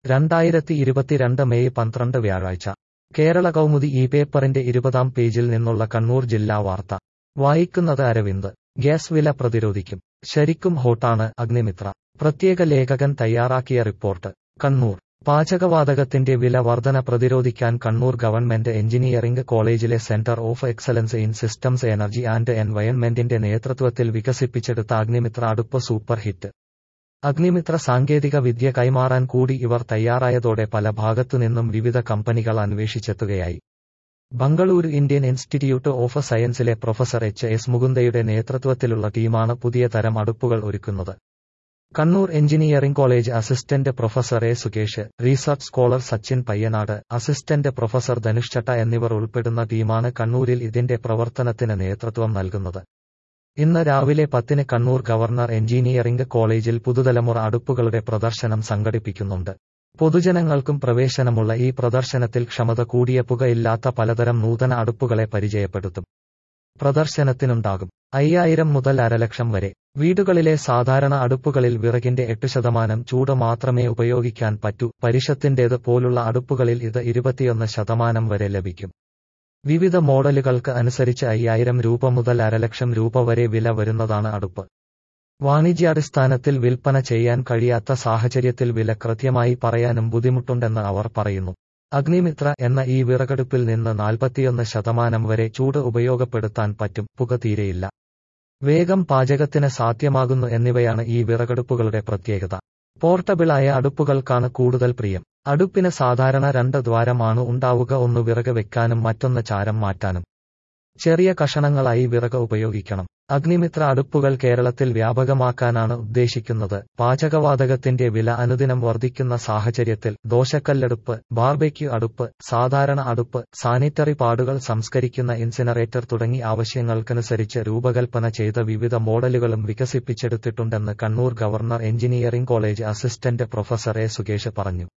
രണ്ടായിരത്തി ഇരുപത്തിരണ്ട് മെയ് പന്ത്രണ്ട് വ്യാഴാഴ്ച കേരള കൗമുദി ഈ പേപ്പറിന്റെ ഇരുപതാം പേജിൽ നിന്നുള്ള കണ്ണൂർ ജില്ലാ വാർത്ത വായിക്കുന്നത് അരവിന്ദ് ഗ്യാസ് വില പ്രതിരോധിക്കും ശരിക്കും ഹോട്ടാണ് അഗ്നിമിത്ര പ്രത്യേക ലേഖകൻ തയ്യാറാക്കിയ റിപ്പോർട്ട് കണ്ണൂർ പാചകവാതകത്തിന്റെ വില വർധന പ്രതിരോധിക്കാൻ കണ്ണൂർ ഗവൺമെന്റ് എഞ്ചിനീയറിംഗ് കോളേജിലെ centre of excellence in systems energy and എൻവയൺമെന്റിന്റെ നേതൃത്വത്തിൽ വികസിപ്പിച്ചെടുത്ത അഗ്നിമിത്ര അടുപ്പ് സൂപ്പർ ഹിറ്റ് അഗ്നിമിത്ര സാങ്കേതിക വിദ്യ കൈമാറാൻ കൂടി ഇവർ തയ്യാറായതോടെ പല ഭാഗത്തുനിന്നും വിവിധ കമ്പനികൾ അന്വേഷിച്ചെത്തുകയായി ബംഗളൂരു ഇന്ത്യൻ ഇൻസ്റ്റിറ്റ്യൂട്ട് ഓഫ് സയൻസിലെ പ്രൊഫസർ എച്ച് എസ് മുകുന്ദയുടെ നേതൃത്വത്തിലുള്ള ടീമാണ് പുതിയ തരം അടുപ്പുകൾ ഒരുക്കുന്നത് Kannur engineering college assistant professor A Sukesh research scholar Sachin Payyanad assistant professor Dhanushchatta എന്നിവർ ഉൾപ്പെടുന്ന ടീമാണ് കണ്ണൂരിൽ ഇതിന്റെ പ്രവർത്തനത്തിന് നേതൃത്വം നൽകുന്നത് ഇന്ന് രാവിലെ പത്തിന് കണ്ണൂർ ഗവർണർ എഞ്ചിനീയറിംഗ് കോളേജിൽ പുതുതലമുറ അടുപ്പുകളുടെ പ്രദർശനം സംഘടിപ്പിക്കുന്നുണ്ട് പൊതുജനങ്ങൾക്കും പ്രവേശനമുള്ള ഈ പ്രദർശനത്തിൽ ക്ഷമത കൂടിയ പുകയില്ലാത്ത പലതരം നൂതന അടുപ്പുകളെ പരിചയപ്പെടുത്തും പ്രദർശനത്തിനുണ്ടാകും അയ്യായിരം മുതൽ അരലക്ഷം വരെ വീടുകളിലെ സാധാരണ അടുപ്പുകളിൽ വിറകിന്റെ എട്ട് ശതമാനം ചൂട് മാത്രമേ ഉപയോഗിക്കാൻ പറ്റൂ പരിഷത്തിന്റേത് പോലുള്ള അടുപ്പുകളിൽ ഇത് ഇരുപത്തിയൊന്ന് ശതമാനം വരെ ലഭിക്കും വിവിധ മോഡലുകൾക്ക് അനുസരിച്ച് അയ്യായിരം രൂപ മുതൽ അരലക്ഷം രൂപ വരെ വില വരുന്നതാണ് അടുപ്പ് വാണിജ്യാടിസ്ഥാനത്തിൽ വിൽപ്പന ചെയ്യാൻ കഴിയാത്ത സാഹചര്യത്തിൽ വില കൃത്യമായി പറയാനും ബുദ്ധിമുട്ടുണ്ടെന്ന് അവർ പറയുന്നു അഗ്നിമിത്ര എന്ന ഈ വിറകടുപ്പിൽ നിന്ന് നാൽപ്പത്തിയൊന്ന് ശതമാനം വരെ ചൂട് ഉപയോഗപ്പെടുത്താൻ പറ്റും പുക തീരെയില്ല വേഗം പാചകത്തിന് സാധ്യമാകുന്നു എന്നിവയാണ് ഈ വിറകടുപ്പുകളുടെ പ്രത്യേകത പോർട്ടബിളായ അടുപ്പുകൾക്കാണ് കൂടുതൽ പ്രിയം അടുപ്പിന് സാധാരണ രണ്ട് ദ്വാരമാണ് ഉണ്ടാവുക ഒന്ന് വിറക് വെക്കാനും മറ്റൊന്ന് ചാരം മാറ്റാനും ചെറിയ കഷണങ്ങളായി വിറക് ഉപയോഗിക്കണം അഗ്നിമിത്ര അടുപ്പുകൾ കേരളത്തിൽ വ്യാപകമാക്കാനാണ് ഉദ്ദേശിക്കുന്നത് പാചകവാതകത്തിന്റെ വില അനുദിനം വർദ്ധിക്കുന്ന സാഹചര്യത്തിൽ ദോശക്കല്ലടുപ്പ് ബാർബെക്യു അടുപ്പ് സാധാരണ അടുപ്പ് സാനിറ്ററി പാടുകൾ സംസ്കരിക്കുന്ന ഇൻസിനറേറ്റർ തുടങ്ങി ആവശ്യങ്ങൾക്കനുസരിച്ച് രൂപകൽപ്പന ചെയ്ത വിവിധ മോഡലുകളും വികസിപ്പിച്ചെടുത്തിട്ടുണ്ടെന്ന് Kannur governor engineering college assistant professor A Sukesh പറഞ്ഞു